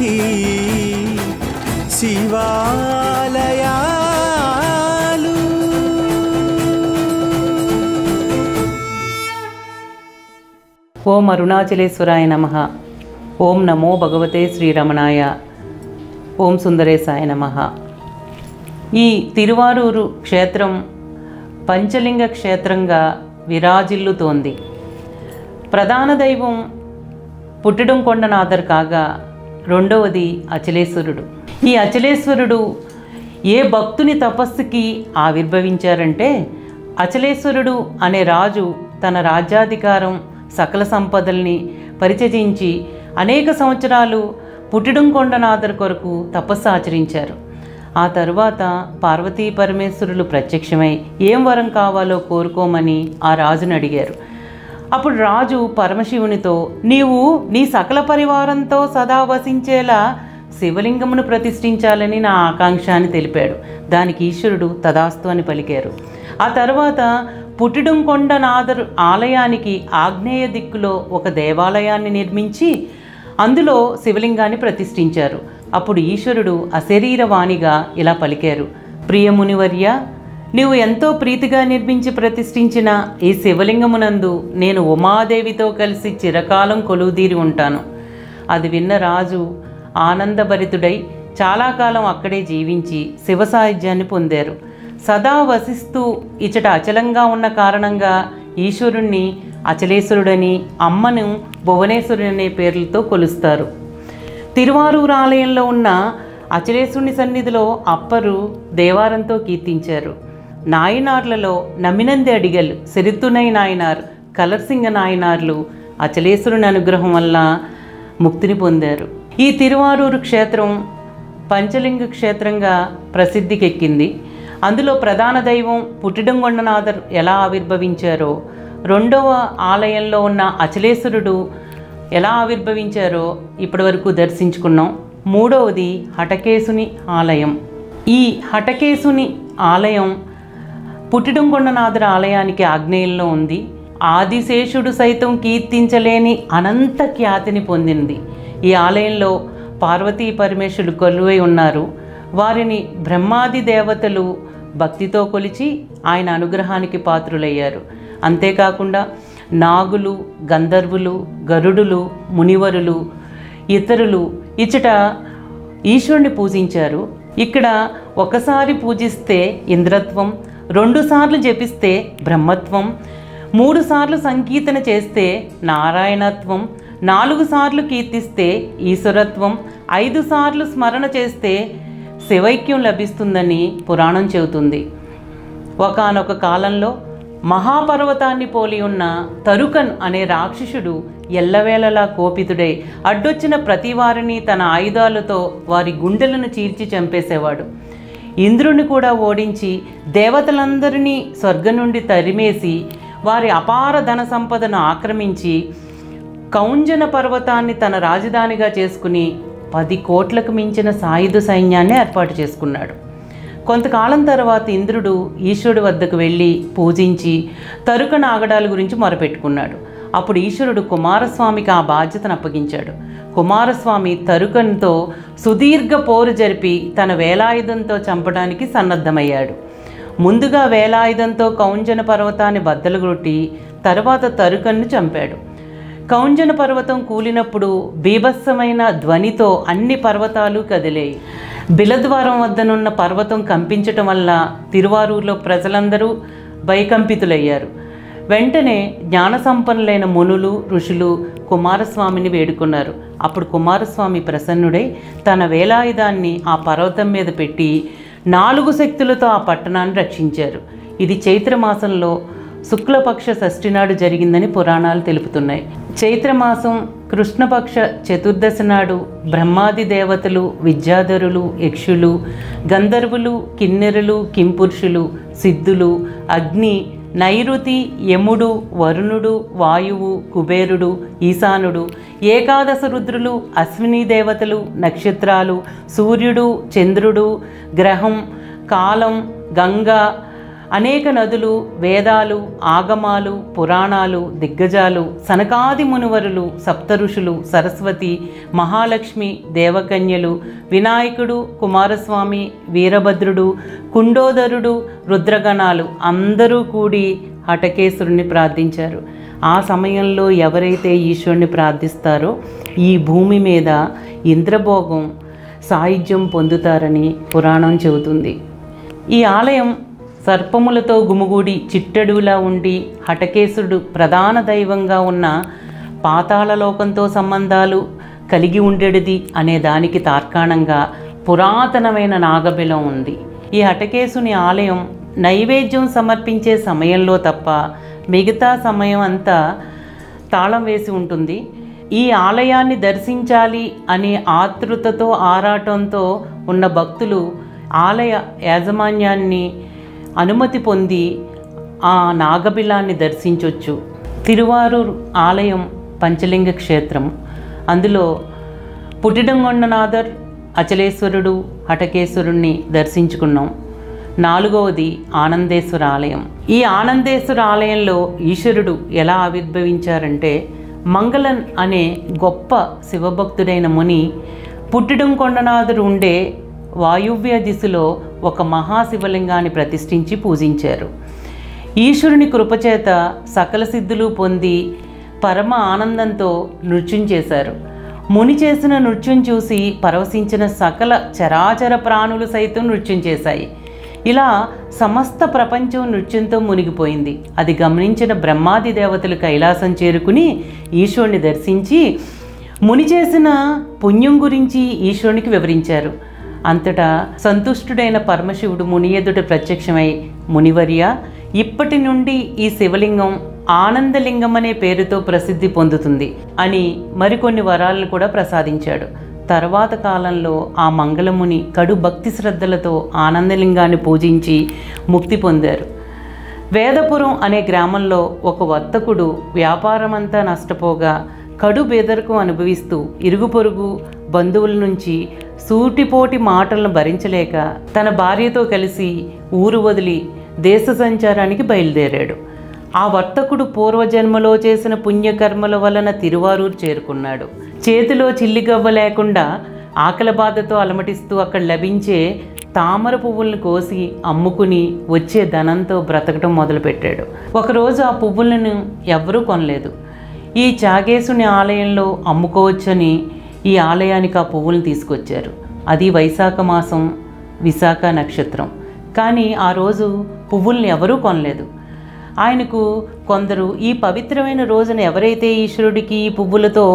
సన్నిధి శివాలయాలు ఓం అరుణాచలేశ్వరాయ నమ ఓం నమో భగవతే శ్రీరమణాయ ఓం సుందరేశాయ నమ ఈ తిరువారూరు క్షేత్రం పంచలింగ క్షేత్రంగా విరాజిల్లుతోంది ప్రధాన దైవం పుట్టడం కొండనాథర్ కాగా రెండవది అచలేశ్వరుడు ఈ అచలేశ్వరుడు ఏ భక్తుని తపస్సుకి ఆవిర్భవించారంటే అచలేశ్వరుడు అనే రాజు తన రాజ్యాధికారం సకల సంపదల్ని పరిచయించి అనేక సంవత్సరాలు పుట్టడం కొండనాథర్ కొరకు తపస్సు ఆచరించారు ఆ తరువాత పార్వతీ పరమేశ్వరులు ప్రత్యక్షమై ఏం వరం కావాలో కోరుకోమని ఆ రాజుని అడిగారు అప్పుడు రాజు పరమశివునితో నీవు నీ సకల పరివారంతో సదా వసించేలా శివలింగమును ప్రతిష్ఠించాలని నా ఆకాంక్ష అని తెలిపాడు దానికి ఈశ్వరుడు తదాస్తు అని పలికారు ఆ తర్వాత పుట్టిడం కొండ నాదర్ ఆలయానికి ఆగ్నేయ దిక్కులో ఒక దేవాలయాన్ని నిర్మించి అందులో శివలింగాన్ని ప్రతిష్ఠించారు అప్పుడు ఈశ్వరుడు అశరీరవాణిగా ఇలా పలికారు ప్రియమునివర్య నీవు ఎంతో ప్రీతిగా నిర్మించి ప్రతిష్ఠించిన ఈ శివలింగమునందు నేను ఉమాదేవితో కలిసి చిరకాలం కొలువుదీరి ఉంటాను అది విన్న రాజు ఆనందభరితుడై చాలా కాలం అక్కడే జీవించి శివ సాహిత్యాన్ని పొందారు సదా వసిస్తూ ఇచట అచలంగా ఉన్న కారణంగా ఈశ్వరుణ్ణి అచలేశ్వరుడని అమ్మను భువనేశ్వరుడు అనే పేర్లతో కొలుస్తారు తిరువారూరు ఆలయంలో ఉన్న అచలేశ్వరుని సన్నిధిలో అప్పరు దేవారంతో కీర్తించారు నాయనార్లలో నమ్మినంది అడిగలు సెరిత్తునై నాయనార్ కలర్సింగ నాయనార్లు అచలేశ్వరుని అనుగ్రహం వల్ల ముక్తిని పొందారు ఈ తిరువారూరు క్షేత్రం పంచలింగ క్షేత్రంగా ప్రసిద్ధికెక్కింది అందులో ప్రధాన దైవం పుట్టిడంగొండనాథర్ ఎలా ఆవిర్భవించారో రెండవ ఆలయంలో ఉన్న అచలేశ్వరుడు ఎలా ఆవిర్భవించారో ఇప్పటివరకు దర్శించుకున్నాం మూడవది హటకేశుని ఆలయం ఈ హటకేశుని ఆలయం పుట్టిడంకొండనాథుల ఆలయానికి ఆగ్నేయంలో ఉంది ఆదిశేషుడు సైతం కీర్తించలేని అనంత ఖ్యాతిని పొందింది ఈ ఆలయంలో పార్వతీ పరమేశ్వరుడు కొలువై ఉన్నారు వారిని బ్రహ్మాది దేవతలు భక్తితో కొలిచి ఆయన అనుగ్రహానికి పాత్రులయ్యారు అంతేకాకుండా నాగులు గంధర్వులు గరుడులు మునివరులు ఇతరులు ఇచ్చట ఈశ్వరుని పూజించారు ఇక్కడ ఒకసారి పూజిస్తే ఇంద్రత్వం రెండుసార్లు జపిస్తే బ్రహ్మత్వం మూడు సార్లు సంకీర్తన చేస్తే నారాయణత్వం నాలుగు సార్లు కీర్తిస్తే ఈశ్వరత్వం ఐదు సార్లు స్మరణ చేస్తే శివైక్యం లభిస్తుందని పురాణం చెబుతుంది ఒకానొక కాలంలో మహాపర్వతాన్ని పోలి ఉన్న తరుకన్ అనే రాక్షసుడు ఎల్లవేళలా కోపితుడై అడ్డొచ్చిన ప్రతి వారిని తన ఆయుధాలతో వారి గుండెలను చీల్చి చంపేసేవాడు ఇంద్రుని కూడా ఓడించి దేవతలందరినీ స్వర్గం నుండి తరిమేసి వారి అపార ధన సంపదను ఆక్రమించి కౌంజన పర్వతాన్ని తన రాజధానిగా చేసుకుని పది కోట్లకు మించిన సాయుధ సైన్యాన్ని ఏర్పాటు చేసుకున్నాడు కొంతకాలం తర్వాత ఇంద్రుడు ఈశ్వరుడి వద్దకు వెళ్ళి పూజించి తరుక నాగడాల గురించి మొరపెట్టుకున్నాడు అప్పుడు ఈశ్వరుడు కుమారస్వామికి ఆ బాధ్యతను అప్పగించాడు కుమారస్వామి తరుకన్తో సుదీర్ఘ పోరు జరిపి తన వేలాయుధంతో చంపడానికి సన్నద్ధమయ్యాడు ముందుగా వేలాయుధంతో కౌంజన పర్వతాన్ని బద్దలుగొట్టి తర్వాత తరుకన్ను చంపాడు కౌంజన పర్వతం కూలినప్పుడు బీభత్సమైన ధ్వనితో అన్ని పర్వతాలు కదిలేయి బిలద్వారం వద్దనున్న పర్వతం కంపించటం వల్ల తిరువారూరులో ప్రజలందరూ భయకంపితులయ్యారు వెంటనే జ్ఞానసంపన్నులైన మునులు ఋషులు కుమారస్వామిని వేడుకున్నారు అప్పుడు కుమారస్వామి ప్రసన్నుడై తన వేలాయుధాన్ని ఆ పర్వతం మీద పెట్టి నాలుగు శక్తులతో ఆ పట్టణాన్ని రక్షించారు ఇది చైత్రమాసంలో శుక్లపక్ష షష్ఠి నాడు జరిగిందని పురాణాలు తెలుపుతున్నాయి చైత్రమాసం కృష్ణపక్ష చతుర్దశి నాడు బ్రహ్మాది దేవతలు విద్యాధరులు యక్షులు గంధర్వులు కిన్నెరులు కింపురుషులు సిద్ధులు అగ్ని నైరుతి యముడు వరుణుడు వాయువు కుబేరుడు ఈశానుడు ఏకాదశ రుద్రులు అశ్విని దేవతలు నక్షత్రాలు సూర్యుడు చంద్రుడు గ్రహం కాలం గంగ అనేక నదులు వేదాలు ఆగమాలు పురాణాలు దిగ్గజాలు సనకాది మునివరులు సప్తఋషులు సరస్వతి మహాలక్ష్మి దేవకన్యలు వినాయకుడు కుమారస్వామి వీరభద్రుడు కుండోదరుడు రుద్రగణాలు అందరూ కూడి హటకేశ్వరుని ప్రార్థించారు ఆ సమయంలో ఎవరైతే ఈశ్వరుని ప్రార్థిస్తారో ఈ భూమి మీద ఇంద్రభోగం సాయుధ్యం పొందుతారని పురాణం చెబుతుంది ఈ ఆలయం సర్పములతో గుమిగూడి చిట్టడులా ఉండి హటకేశుడు ప్రధాన దైవంగా ఉన్న పాతాళలోకంతో సంబంధాలు కలిగి ఉండేది అనే దానికి తార్కాణంగా పురాతనమైన నాగబిలం ఉంది ఈ హటకేశుని ఆలయం నైవేద్యం సమర్పించే సమయంలో తప్ప మిగతా సమయం అంతా తాళం వేసి ఉంటుంది ఈ ఆలయాన్ని దర్శించాలి అనే ఆతృతతో ఆరాటంతో ఉన్న భక్తులు ఆలయ యాజమాన్యాన్ని అనుమతి పొంది ఆ నాగబిలాన్ని దర్శించవచ్చు తిరువారూర్ ఆలయం పంచలింగ క్షేత్రం అందులో పుట్టిడంగొండనాథర్ అచలేశ్వరుడు హటకేశ్వరుణ్ణి దర్శించుకున్నాం నాలుగవది ఆనందేశ్వర ఆలయం ఈ ఆనందేశ్వర ఆలయంలో ఈశ్వరుడు ఎలా ఆవిర్భవించారంటే మంగళన్ అనే గొప్ప శివభక్తుడైన ముని పుట్టిడం కొండనాథుడు ఉండే వాయువ్య దిశలో ఒక మహాశివలింగాన్ని ప్రతిష్ఠించి పూజించారు ఈశ్వరుని కృపచేత సకల సిద్ధులు పొంది పరమ ఆనందంతో నృత్యం చేశారు ముని చేసిన నృత్యం చూసి పరవశించిన సకల చరాచర ప్రాణులు సైతం నృత్యం చేశాయి ఇలా సమస్త ప్రపంచం నృత్యంతో మునిగిపోయింది అది గమనించిన బ్రహ్మాది దేవతలు కైలాసం చేరుకుని ఈశ్వరుని దర్శించి ముని చేసిన పుణ్యం గురించి ఈశ్వరునికి వివరించారు అంతటా సంతుష్టుడైన పరమశివుడు ముని ఎదుట ప్రత్యక్షమై మునివర్య ఇప్పటి నుండి ఈ శివలింగం ఆనందలింగం అనే పేరుతో ప్రసిద్ధి పొందుతుంది అని మరికొన్ని వరాలను కూడా ప్రసాదించాడు తర్వాత కాలంలో ఆ మంగళముని కడు భక్తి శ్రద్ధలతో ఆనందలింగాన్ని పూజించి ముక్తి పొందారు వేదపురం అనే గ్రామంలో ఒక వర్తకుడు వ్యాపారమంతా నష్టపోగా కడు బేదరకు అనుభవిస్తూ ఇరుగు పొరుగు బంధువుల నుంచి సూటిపోటి మాటలను భరించలేక తన భార్యతో కలిసి ఊరు వదిలి దేశ సంచారానికి బయలుదేరాడు ఆ వర్తకుడు పూర్వజన్మలో చేసిన పుణ్యకర్మల వలన తిరువారూరు చేరుకున్నాడు చేతిలో చిల్లిగవ్వ లేకుండా ఆకలి బాధతో అలమటిస్తూ అక్కడ లభించే తామర పువ్వులను కోసి అమ్ముకుని వచ్చే ధనంతో బ్రతకడం మొదలుపెట్టాడు ఒకరోజు ఆ పువ్వులను ఎవ్వరూ కొనలేదు ఈ చాగేశుని ఆలయంలో అమ్ముకోవచ్చని ఈ ఆలయానికి ఆ పువ్వులను తీసుకొచ్చారు అది వైశాఖ మాసం విశాఖ నక్షత్రం కానీ ఆ రోజు పువ్వుల్ని ఎవరూ కొనలేదు ఆయనకు కొందరు ఈ పవిత్రమైన రోజున ఎవరైతే ఈశ్వరుడికి ఈ పువ్వులతో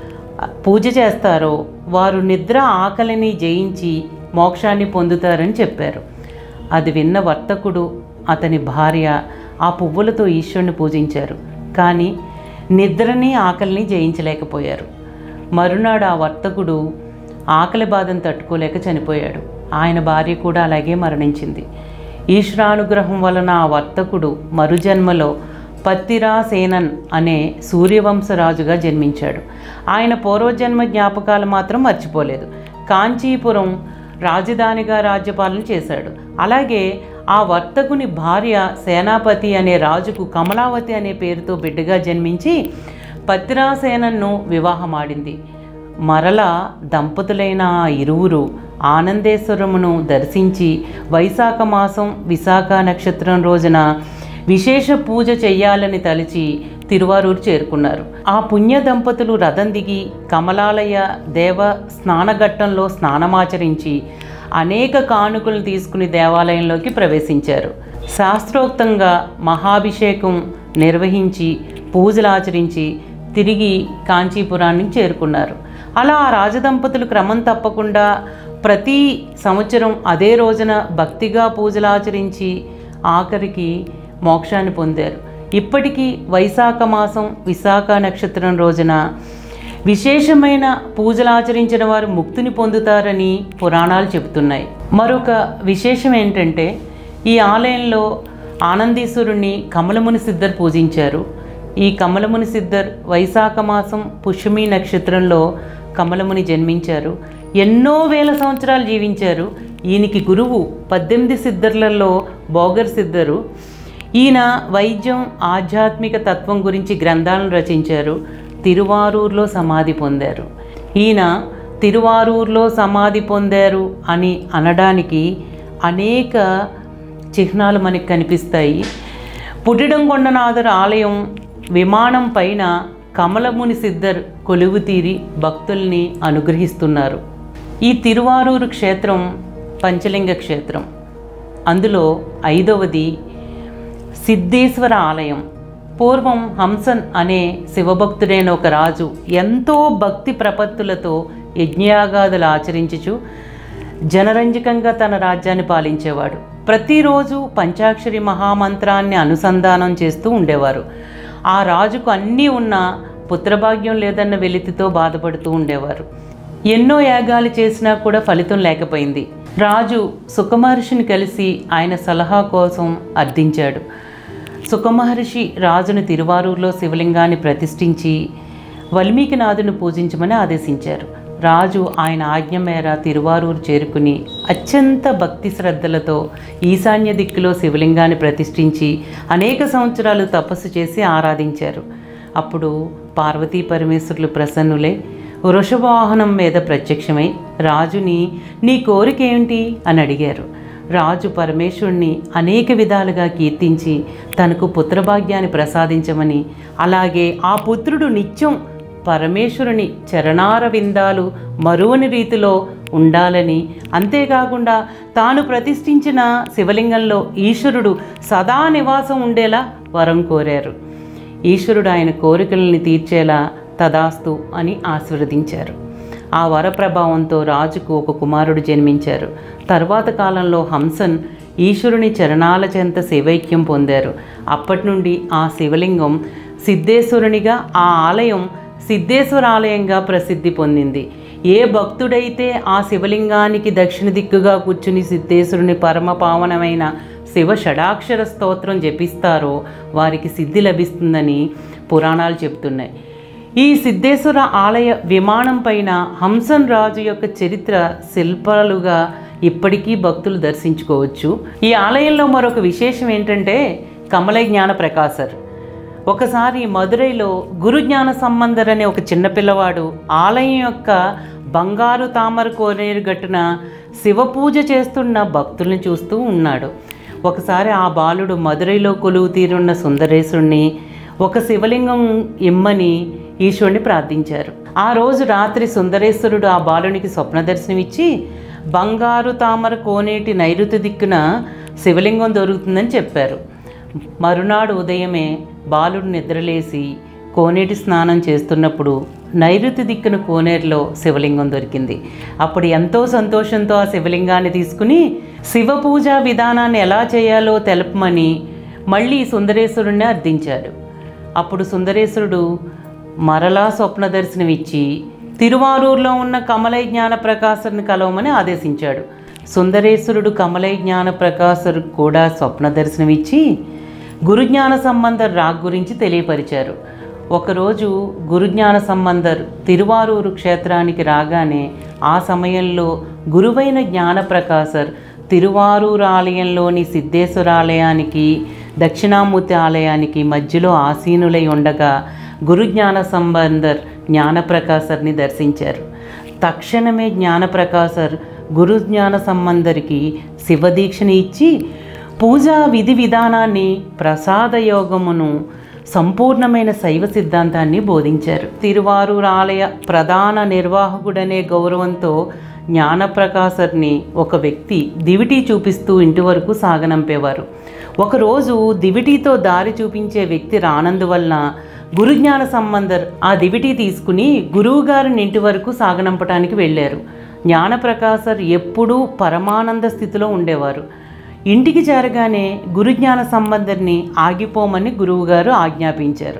పూజ చేస్తారో వారు నిద్ర ఆకలిని జయించి మోక్షాన్ని పొందుతారని చెప్పారు అది విన్న వర్తకుడు అతని భార్య ఆ పువ్వులతో ఈశ్వరుని పూజించారు కానీ నిద్రని ఆకలిని జయించలేకపోయారు మరునాడు ఆ వర్తకుడు ఆకలి బాధను తట్టుకోలేక చనిపోయాడు ఆయన భార్య కూడా అలాగే మరణించింది ఈశ్వరానుగ్రహం వలన ఆ వర్తకుడు మరుజన్మలో పత్తిరాసేనన్ అనే సూర్యవంశరాజుగా జన్మించాడు ఆయన పూర్వజన్మ జ్ఞాపకాలు మాత్రం మర్చిపోలేదు కాంచీపురం రాజధానిగా రాజ్యపాలన చేశాడు అలాగే ఆ వర్తకుని భార్య సేనాపతి అనే రాజుకు కమలావతి అనే పేరుతో బిడ్డగా జన్మించి పత్తిరాసేనన్ను వివాహమాడింది మరల దంపతులైన ఆ ఇరువురు ఆనందేశ్వరమును దర్శించి వైశాఖ మాసం విశాఖ నక్షత్రం రోజున విశేష పూజ చెయ్యాలని తలిచి తిరువారూరు చేరుకున్నారు ఆ పుణ్య దంపతులు రథం దిగి కమలాలయ దేవ స్నానఘట్టంలో స్నానమాచరించి అనేక కానుకలు తీసుకుని దేవాలయంలోకి ప్రవేశించారు శాస్త్రోక్తంగా మహాభిషేకం నిర్వహించి పూజలు ఆచరించి తిరిగి కాంచీపురానికి చేరుకున్నారు అలా ఆ రాజదంపతులు క్రమం తప్పకుండా ప్రతి సంవత్సరం అదే రోజున భక్తిగా పూజలు ఆచరించి ఆఖరికి మోక్షాన్ని పొందారు ఇప్పటికీ వైశాఖ మాసం విశాఖ నక్షత్రం రోజున విశేషమైన పూజలు ఆచరించిన వారు ముక్తిని పొందుతారని పురాణాలు చెబుతున్నాయి మరొక విశేషం ఏంటంటే ఈ ఆలయంలో ఆనందీశ్వరుణ్ణి కమలముని సిద్ధర్ పూజించారు ఈ కమలముని సిద్ధర్ వైశాఖ మాసం పుష్యమి నక్షత్రంలో కమలముని జన్మించారు ఎన్నో వేల సంవత్సరాలు జీవించారు ఈయనకి గురువు పద్దెనిమిది సిద్ధర్లలో బోగర్ సిద్ధరు ఈయన వైద్యం ఆధ్యాత్మిక తత్వం గురించి గ్రంథాలను రచించారు తిరువారూరులో సమాధి పొందారు ఈయన తిరువారూరులో సమాధి పొందారు అని అనడానికి అనేక చిహ్నాలు మనకి కనిపిస్తాయి పుట్టిడంకొండనాథర్ ఆలయం విమానం పైన కమలముని సిద్ధర్ కొలువు తీరి భక్తుల్ని అనుగ్రహిస్తున్నారు ఈ తిరువారూరు క్షేత్రం పంచలింగ క్షేత్రం అందులో ఐదవది సిద్ధేశ్వర ఆలయం పూర్వం హంసన్ అనే శివభక్తుడైన ఒక రాజు ఎంతో భక్తి ప్రపత్తులతో యజ్ఞయాగాదులు ఆచరించుచు జనరంజకంగా తన రాజ్యాన్ని పాలించేవాడు ప్రతిరోజు పంచాక్షరి మహామంత్రాన్ని అనుసంధానం చేస్తూ ఉండేవారు ఆ రాజుకు అన్నీ ఉన్నా పుత్రభాగ్యం లేదన్న వెలితితో బాధపడుతూ ఉండేవారు ఎన్నో యాగాలు చేసినా కూడా ఫలితం లేకపోయింది రాజు సుఖమహర్షిని కలిసి ఆయన సలహా కోసం అర్థించాడు సుఖమహర్షి రాజును తిరువారూరులో శివలింగాన్ని ప్రతిష్ఠించి వాల్మీకినాథుని పూజించమని ఆదేశించారు రాజు ఆయన ఆజ్ఞ మేర తిరువారూరు చేరుకుని అత్యంత భక్తి శ్రద్ధలతో ఈశాన్య దిక్కులో శివలింగాన్ని ప్రతిష్ఠించి అనేక సంవత్సరాలు తపస్సు చేసి ఆరాధించారు అప్పుడు పార్వతీ పరమేశ్వరులు ప్రసన్నులై వృషభవాహనం మీద ప్రత్యక్షమై రాజుని నీ కోరిక ఏమిటి అని అడిగారు రాజు పరమేశ్వరుణ్ణి అనేక విధాలుగా కీర్తించి తనకు పుత్రభాగ్యాన్ని ప్రసాదించమని అలాగే ఆ పుత్రుడు నిత్యం పరమేశ్వరుని చరణార విందాలు మరువని రీతిలో ఉండాలని అంతేకాకుండా తాను ప్రతిష్ఠించిన శివలింగంలో ఈశ్వరుడు సదా నివాసం ఉండేలా వరం కోరారు ఈశ్వరుడు ఆయన కోరికల్ని తీర్చేలా తదాస్తు అని ఆశీర్వదించారు ఆ వర ప్రభావంతో రాజుకు ఒక కుమారుడు జన్మించారు తర్వాత కాలంలో హంసన్ ఈశ్వరుని చరణాల చెంత శివైక్యం పొందారు అప్పటి నుండి ఆ శివలింగం సిద్ధేశ్వరునిగా ఆ ఆలయం సిద్ధేశ్వర ఆలయంగా ప్రసిద్ధి పొందింది ఏ భక్తుడైతే ఆ శివలింగానికి దక్షిణ దిక్కుగా కూర్చుని సిద్ధేశ్వరుని పరమ పావనమైన శివ షడాక్షర స్తోత్రం జపిస్తారో వారికి సిద్ధి లభిస్తుందని పురాణాలు చెప్తున్నాయి ఈ సిద్ధేశ్వర ఆలయ విమానం పైన హంసన్ రాజు యొక్క చరిత్ర శిల్పాలుగా ఇప్పటికీ భక్తులు దర్శించుకోవచ్చు ఈ ఆలయంలో మరొక విశేషం ఏంటంటే కమల జ్ఞాన ప్రకాశర్ ఒకసారి మదురైలో గురుజ్ఞాన సంబంధర్ అనే ఒక చిన్న పిల్లవాడు ఆలయం యొక్క బంగారు తామర కోనేరు గట్టున శివ పూజ చేస్తున్న భక్తుల్ని చూస్తూ ఉన్నాడు ఒకసారి ఆ బాలుడు మదురైలో కొలువు తీరున్న సుందరేశుణ్ణి ఒక శివలింగం ఇమ్మని ఈశ్వరుని ప్రార్థించారు ఆ రోజు రాత్రి సుందరేశ్వరుడు ఆ బాలునికి స్వప్న దర్శనమిచ్చి బంగారు తామర కోనేటి నైరుతి దిక్కున శివలింగం దొరుకుతుందని చెప్పారు మరునాడు ఉదయమే బాలుడు నిద్రలేసి కోనేటి స్నానం చేస్తున్నప్పుడు నైరుతి దిక్కున కోనేరులో శివలింగం దొరికింది అప్పుడు ఎంతో సంతోషంతో ఆ శివలింగాన్ని తీసుకుని శివ పూజా విధానాన్ని ఎలా చేయాలో తెలపమని మళ్ళీ సుందరేశ్వరుణ్ణి అర్థించాడు అప్పుడు సుందరేశ్వరుడు మరలా స్వప్న దర్శనమిచ్చి తిరువారూరులో ఉన్న కమలై జ్ఞాన ప్రకాశర్ని కలవమని ఆదేశించాడు సుందరేశ్వరుడు కమలై జ్ఞాన ప్రకాశర్ కూడా స్వప్న దర్శనమిచ్చి గురుజ్ఞాన సంబంధర్ రాగ్ గురించి తెలియపరిచారు ఒకరోజు గురుజ్ఞాన సంబంధర్ తిరువారూరు క్షేత్రానికి రాగానే ఆ సమయంలో గురువైన జ్ఞానప్రకాశర్ తిరువారూరు ఆలయంలోని సిద్ధేశ్వర ఆలయానికి దక్షిణామూర్తి ఆలయానికి మధ్యలో ఆసీనులై ఉండగా గురుజ్ఞాన సంబంధర్ జ్ఞానప్రకాశర్ని దర్శించారు తక్షణమే జ్ఞానప్రకాశర్ గురు జ్ఞాన సంబంధరికి శివదీక్షని ఇచ్చి పూజా విధి విధానాన్ని ప్రసాద యోగమును సంపూర్ణమైన శైవ సిద్ధాంతాన్ని బోధించారు తిరువారూరు ఆలయ ప్రధాన నిర్వాహకుడనే గౌరవంతో జ్ఞానప్రకాశర్ని ఒక వ్యక్తి దివిటీ చూపిస్తూ ఇంటి వరకు సాగనంపేవారు ఒకరోజు దివిటీతో దారి చూపించే వ్యక్తి రానందువలన గురుజ్ఞాన సంబంధర్ ఆ దివిటీ తీసుకుని గురువుగారిని ఇంటి వరకు సాగనంపటానికి వెళ్ళారు జ్ఞానప్రకాశర్ ఎప్పుడూ పరమానంద స్థితిలో ఉండేవారు ఇంటికి చేరగానే గురుజ్ఞాన సంబంధర్ని ఆగిపోమని గురువుగారు ఆజ్ఞాపించారు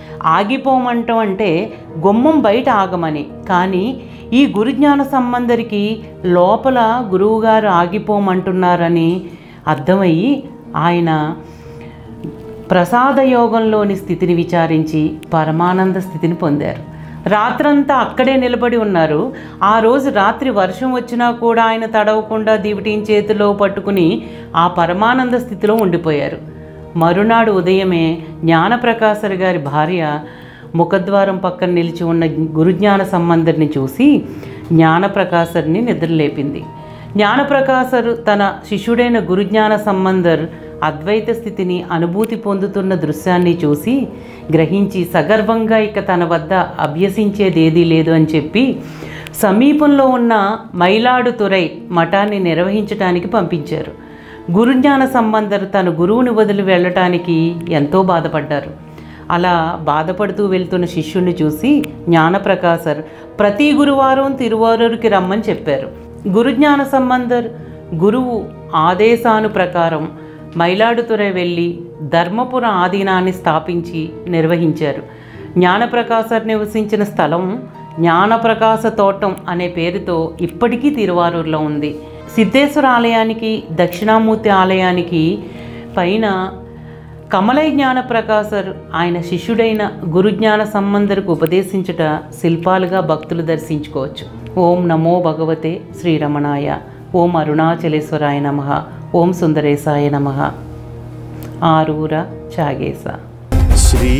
ఆగిపోమంటం అంటే గుమ్మం బయట ఆగమని కానీ ఈ గురుజ్ఞాన సంబంధరికి లోపల గురువుగారు ఆగిపోమంటున్నారని అర్థమయ్యి ఆయన ప్రసాద యోగంలోని స్థితిని విచారించి పరమానంద స్థితిని పొందారు రాత్రంతా అక్కడే నిలబడి ఉన్నారు ఆ రోజు రాత్రి వర్షం వచ్చినా కూడా ఆయన తడవకుండా దివిటీని చేతిలో పట్టుకుని ఆ పరమానంద స్థితిలో ఉండిపోయారు మరునాడు ఉదయమే జ్ఞానప్రకాశర్ గారి భార్య ముఖద్వారం పక్కన నిలిచి ఉన్న గురుజ్ఞాన సంబంధర్ని చూసి జ్ఞానప్రకాశర్ని నిద్రలేపింది జ్ఞానప్రకాశర్ తన శిష్యుడైన గురుజ్ఞాన సంబంధర్ అద్వైత స్థితిని అనుభూతి పొందుతున్న దృశ్యాన్ని చూసి గ్రహించి సగర్వంగా ఇక తన వద్ద అభ్యసించేదేదీ లేదు అని చెప్పి సమీపంలో ఉన్న మైలాడుతురై మఠాన్ని నిర్వహించడానికి పంపించారు గురుజ్ఞాన సంబంధర్ తన గురువుని వదిలి వెళ్ళటానికి ఎంతో బాధపడ్డారు అలా బాధపడుతూ వెళ్తున్న శిష్యుణ్ణి చూసి జ్ఞానప్రకాశర్ ప్రతి గురువారం తిరువారూరుకి రమ్మని చెప్పారు గురుజ్ఞాన సంబంధర్ గురువు ఆదేశాను ప్రకారం మైలాడుతురై వెళ్ళి ధర్మపుర ఆధీనాన్ని స్థాపించి నిర్వహించారు జ్ఞానప్రకాశర్ నివసించిన స్థలం జ్ఞానప్రకాశ తోటం అనే పేరుతో ఇప్పటికీ తిరువారూరులో ఉంది సిద్ధేశ్వర ఆలయానికి దక్షిణామూర్తి ఆలయానికి పైన కమలై జ్ఞాన ప్రకాశర్ ఆయన శిష్యుడైన గురుజ్ఞాన సంబంధరకు ఉపదేశించుట శిల్పాలుగా భక్తులు దర్శించుకోవచ్చు ఓం నమో భగవతే శ్రీరమణాయ ఓం అరుణాచలేశ్వరాయ నమ ఓం సుందరేశాయ నమ ఆరూర చాగేశ శ్రీ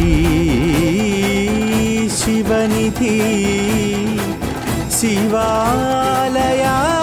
శివనిధి శివాలయా